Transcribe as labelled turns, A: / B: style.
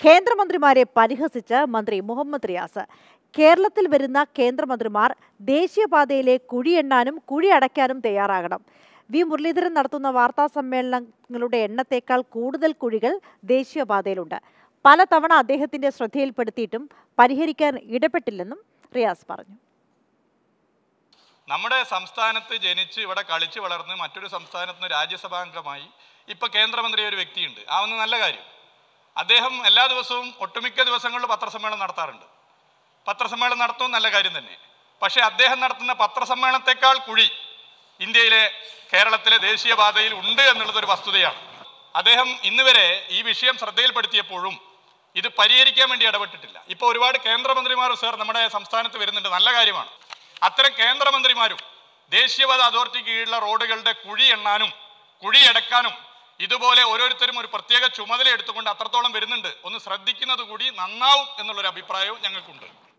A: കേന്ദ്രമന്ത്രിമാരെ പരിഹസിച്ച് മന്ത്രി മുഹമ്മദ് റിയാസ് കേരളത്തിൽ വരുന്ന കേന്ദ്രമന്ത്രിമാർ ദേശീയപാതയിലെ കുഴിയെണ്ണാനും കുഴി അടയ്ക്കാനും തയ്യാറാകണം വി മുരളീധരൻ നടത്തുന്ന വാർത്താ സമ്മേളനങ്ങളുടെ എണ്ണത്തേക്കാൾ കൂടുതൽ കുഴികൾ ദേശീയപാതയിലുണ്ട് പലതവണ അദ്ദേഹത്തിന്റെ ശ്രദ്ധയിൽപ്പെടുത്തിയിട്ടും പരിഹരിക്കാൻ ഇടപെട്ടില്ലെന്നും റിയാസ് പറഞ്ഞു
B: നമ്മുടെ സംസ്ഥാനത്ത് ജനിച്ച് ഇവിടെ കളിച്ച് വളർന്ന് മറ്റൊരു സംസ്ഥാനത്ത് നിന്ന് രാജ്യസഭാംഗമായി ഇപ്പൊ കേന്ദ്രമന്ത്രി ഒരു വ്യക്തിയുണ്ട് ആ ഒന്ന് നല്ല കാര്യം അദ്ദേഹം എല്ലാ ദിവസവും ഒട്ടുമിക്ക ദിവസങ്ങളിൽ പത്രസമ്മേളനം നടത്താറുണ്ട് പത്രസമ്മേളനം നടത്തും നല്ല കാര്യം തന്നെ പക്ഷേ അദ്ദേഹം നടത്തുന്ന പത്രസമ്മേളനത്തെക്കാൾ കുഴി ഇന്ത്യയിലെ കേരളത്തിലെ ദേശീയപാതയിൽ ഉണ്ട് എന്നുള്ളത് ഒരു വസ്തുതയാണ് അദ്ദേഹം ഇന്ന് വരെ ഈ വിഷയം ശ്രദ്ധയിൽപ്പെടുത്തിയപ്പോഴും ഇത് പരിഹരിക്കാൻ വേണ്ടി ഇടപെട്ടിട്ടില്ല ഇപ്പോൾ ഒരുപാട് കേന്ദ്രമന്ത്രിമാർ സർ നമ്മുടെ സംസ്ഥാനത്ത് വരുന്നുണ്ട് നല്ല കാര്യമാണ് അത്തരം കേന്ദ്രമന്ത്രിമാരും ദേശീയപാത അതോറിറ്റി കീഴിലുള്ള റോഡുകളുടെ കുഴി എണ്ണാനും കുഴി അടക്കാനും ഇതുപോലെ ഓരോരുത്തരും ഒരു പ്രത്യേക ചുമതല എടുത്തുകൊണ്ട് അത്രത്തോളം വരുന്നുണ്ട് ഒന്ന് ശ്രദ്ധിക്കുന്നത് കൂടി നന്നാവും എന്നുള്ളൊരു അഭിപ്രായവും ഞങ്ങൾക്കുണ്ട്